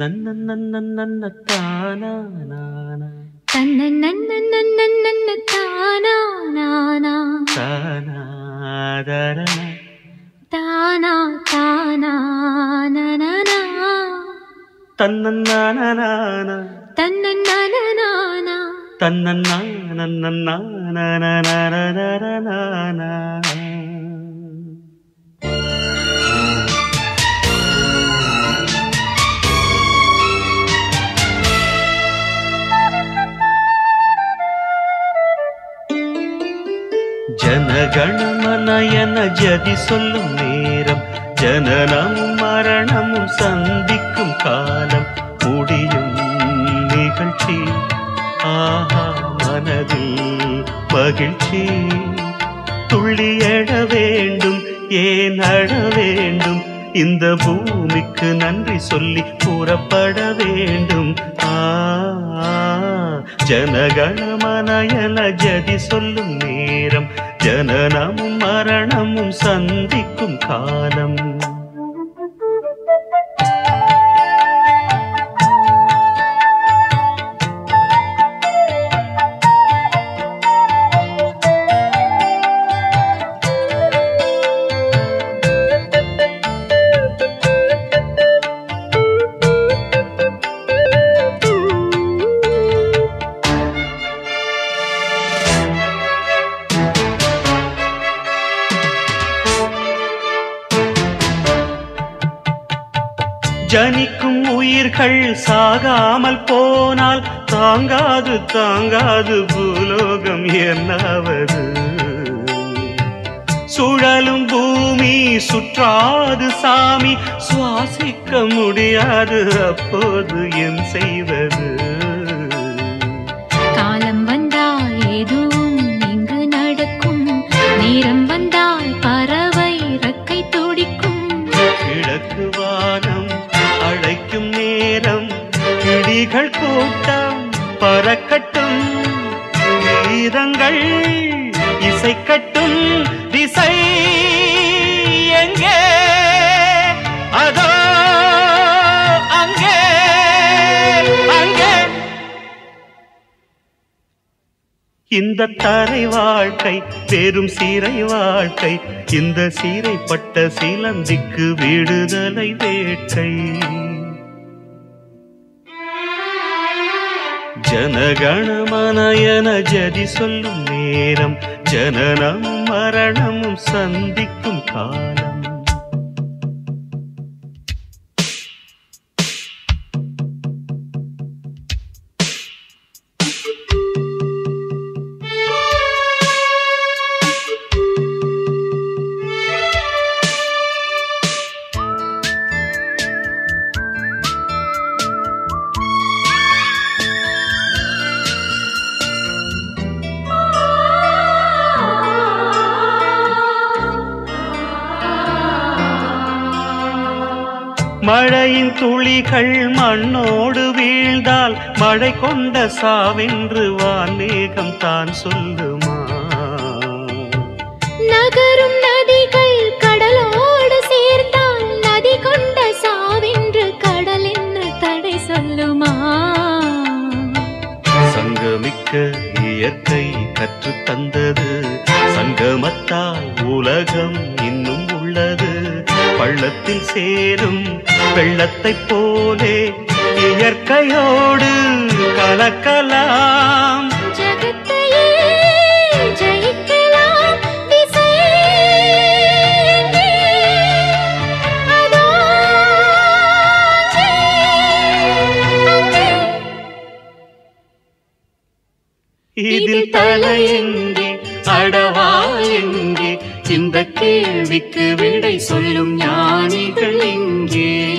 நன்ன நன்ன நன்ன தானா நானா தன்ன நன்ன நன்ன நன்ன தானா நானா தானா தரண தானா தானா நனனா தன்னன்னானா தன்ன நனனானா தன்னன்னா நன்னன்னா நனனனனனனனனா. ஜனகணமனயன ஜதி சொல்லும் நேரம் ஜனனமும் மரணமும் சந்திக்கும் காலம் முடியும் நிகழ்ச்சி ஆஹா மனதில் மகிழ்ச்சி துள்ளி எழ வேண்டும் ஏன் அழ வேண்டும் இந்த பூமிக்கு நன்றி சொல்லி கூறப்பட வேண்டும் ஆ ஜனகணமனயன ஜதி சொல்லும் நேரம் ஜனனமும் மரணமும் சந்திக்கும் காலம் ஜனிக்கும் உயிர்கள் சாகாமல் போனால் தாங்காது தாங்காது பூலோகம் என்னாவது சுழலும் பூமி சுற்றாது சாமி சுவாசிக்க முடியாது அப்போது என் செய்வது காலம் வந்தால் எதுவும் இங்கு நடக்கும் நேரம் வந்தால் பறவை இறக்கை துடிக்கும் கிழக்கு வானம் அழைக்கும் நேரம் கிளிகள் கூட்டம் பறக்கட்டும் கீதங்கள் இசைக்கட்டும் திசை எங்கே அதோ அங்கே அங்கே இந்த தரை வாழ்க்கை பெரும் சீரை வாழ்க்கை இந்த சீரைப்பட்ட சிலந்திக்கு விடுதலை வேட்கை ஜனகணமனயன ஜதி சொல்லும் நேரம் ஜனனம் மரணமும் சந்திக்கும் காலம் மழையின் துளிகள் மண்ணோடு வீழ்ந்தால் மழை கொண்ட சாவென்று வான்மேகம் தான் சொல்லுமா நகரும் நதிகள் கடலோடு சேர்ந்தால் நதி கொண்ட சாவென்று கடல் என்ன தடை சொல்லுமா சங்கமிக்க இயற்கை கற்றுத் தந்தது சங்கமத்தால் உலகம் இன்னும் உள்ளது பள்ளத்தில் சேரும் வெள்ளத்தைப் போலே இயற்கையோடு கலக்கலாம் ஜகத்தையே ஜெயிக்கலாம் திசை எங்கே? அதோ அங்கே, அங்கே. இதில் தலை எங்கே அடவா எங்கே இந்த கேள்விக்கு விடை சொல்லும் ஞானிகள் எங்கே